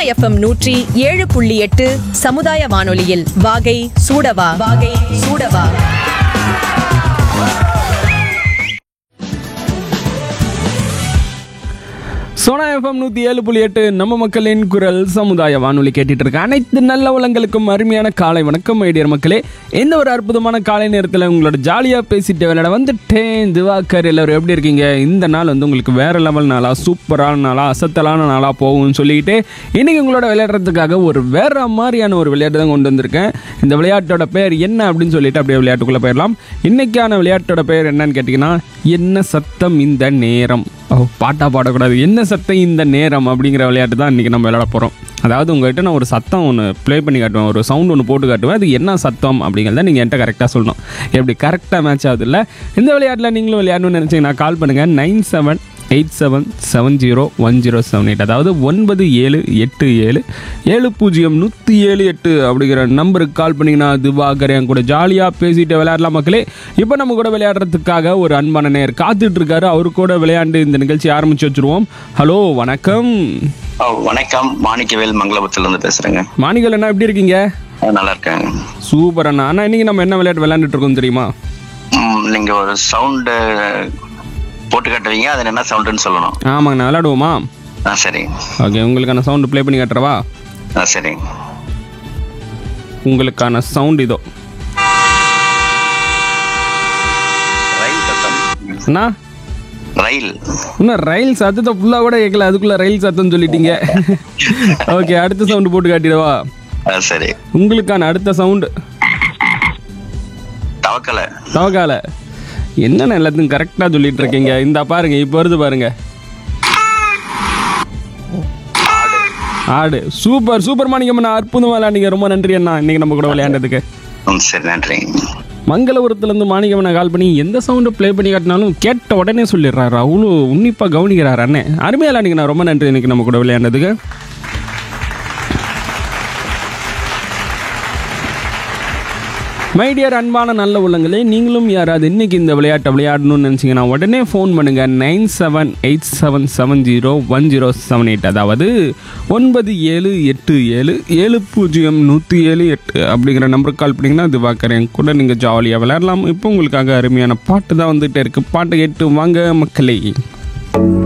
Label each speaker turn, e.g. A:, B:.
A: FM நூற்றி ஏழு புள்ளி எட்டு சமுதாய வானொலியில் வாகை சூடவா வாகை சூடவா
B: சோனா எஃப்எம் நூற்றி ஏழு புள்ளி எட்டு நம்ம மக்களின் குரல் சமுதாய வானொலி கேட்டுட்டு இருக்க அனைத்து நல்ல உலங்களுக்கும் அருமையான காலை வணக்கம் ஐடியர் மக்களே இந்த ஒரு அற்புதமான காலை நேரத்தில் உங்களோட ஜாலியாக பேசிட்டு விளையாட வந்துட்டேன் திவாகர் எல்லாரும் எப்படி இருக்கீங்க இந்த நாள் வந்து உங்களுக்கு வேற லெவல் நாளா சூப்பரான நாளா அசத்தலான நாளா போகும்னு சொல்லிட்டு இன்னைக்கு உங்களோட விளையாடுறதுக்காக ஒரு வேற மாதிரியான ஒரு விளையாட்டு தான் கொண்டு வந்திருக்கேன் இந்த விளையாட்டோட பேர் என்ன அப்படின்னு சொல்லிட்டு அப்படியே விளையாட்டுக்குள்ளே போயிடலாம் இன்னைக்கான விளையாட்டோட பேர் என்னன்னு கேட்டிங்கன்னா என்ன சத்தம் இந்த நேரம் ஓ பாட்டா பாடக்கூடாது என்ன சத்தம் இந்த நேரம் அப்படிங்கிற விளையாட்டு தான் இன்றைக்கி நம்ம விளையாட போகிறோம் அதாவது உங்கள்கிட்ட நான் ஒரு சத்தம் ஒன்று ப்ளே பண்ணி காட்டுவேன் ஒரு சவுண்ட் ஒன்று போட்டு காட்டுவேன் அது என்ன சத்தம் அப்படிங்கிறத நீங்கள் என்கிட்ட கரெக்டாக சொல்லணும் எப்படி கரெக்டாக மேட்ச் ஆகுது இல்லை இந்த விளையாட்டில் நீங்களும் விளையாடணும்னு நினச்சிங்கன்னா கால் பண்ணுங்கள் nine seven eight seven seven zero one zero seven eight அதாவது ஒன்பது ஏழு எட்டு ஏழு ஏழு பூஜ்ஜியம் நூற்றி ஏழு எட்டு அப்படிங்கிற நம்பருக்கு கால் பண்ணிங்கன்னா திவாகர் என் கூட ஜாலியாக பேசிட்டு விளையாடலாம் மக்களே இப்போ நம்ம கூட விளையாடுறதுக்காக ஒரு அன்பான நேர் காத்துட்டு இருக்காரு அவரு கூட விளையாண்டு இந்த நிகழ்ச்சி ஆரம்பிச்சு வச்சிருவோம் ஹலோ வணக்கம்
C: ஓ, வணக்கம் மாணிக்கவேல் மங்களபுரத்துல இருந்து பேசுறேங்க
B: மாணிகள் அண்ணா எப்படி இருக்கீங்க
C: ஆ, நல்லா இருக்கேன்
B: சூப்பர் அண்ணா அண்ணா இன்னைக்கு நம்ம என்ன விளையாட்டு விளையாண்டுட்டு இருக்கோம் தெரியுமா
C: ம், நீங்க ஒரு சவுண்டு போட்டு காட்டுவீங்க அது என்ன சவுண்டுன்னு சொல்லணும்
B: ஆமாங்கண்ணா விளையாடுவோமா
C: ஆ சரி
B: ஓகே உங்களுக்கான சவுண்டு ப்ளே பண்ணி காட்டுறவா
C: ஆ சரி
B: உங்களுக்கான சவுண்ட் இதோ
C: ரயில் சத்தம்
B: அண்ணா
C: ரயில்
B: இன்னும் ரயில் சத்தத்தை ஃபுல்லாக கூட கேட்கல அதுக்குள்ளே ரயில் சத்தம் சொல்லிட்டீங்க ஓகே அடுத்த சவுண்டு போட்டு காட்டிடவா
C: ஆ சரி
B: உங்களுக்கான அடுத்த சவுண்டு
C: தவக்கலை
B: தவக்கால என்னென்ன எல்லாத்தையும் கரெக்டாக சொல்லிட்டு இருக்கீங்க இந்த பாருங்க இப்போ வருது பாருங்க ஆடு சூப்பர் சூப்பர் மாணிக்கம் அண்ணா அற்புதமாக விளையாண்டீங்க ரொம்ப நன்றி அண்ணா இன்னைக்கு நம்ம கூட விளையாண்டதுக்கு
C: ம் சரி நன்றி
B: மங்களபுரத்துலேருந்து மாணிக்கம் அண்ணா கால் பண்ணி எந்த சவுண்டு ப்ளே பண்ணி காட்டினாலும் கேட்ட உடனே சொல்லிடுறாரு அவ்வளோ உன்னிப்பாக கவனிக்கிறாரு அண்ணே அருமையாக விளையாண்டிங்கண்ணா ரொம்ப நன்றி இன்னைக்கு நம்ம கூட விளையாண்டதுக்கு மைடியர் அன்பான நல்ல உள்ளங்களே நீங்களும் யாராவது இன்னைக்கு இந்த விளையாட்டை விளையாடணும்னு நினச்சிங்கன்னா உடனே ஃபோன் பண்ணுங்கள் nine seven eight seven seven zero one zero seven eight அதாவது ஒன்பது ஏழு எட்டு ஏழு ஏழு பூஜ்ஜியம் நூற்றி ஏழு எட்டு அப்படிங்கிற நம்பருக்கு கால் பண்ணிங்கன்னா அது பார்க்குறேன் கூட நீங்கள் ஜாலியாக விளையாடலாம் இப்போ உங்களுக்காக அருமையான பாட்டு தான் வந்துகிட்டே இருக்குது பாட்டு கேட்டு வாங்க மக்களே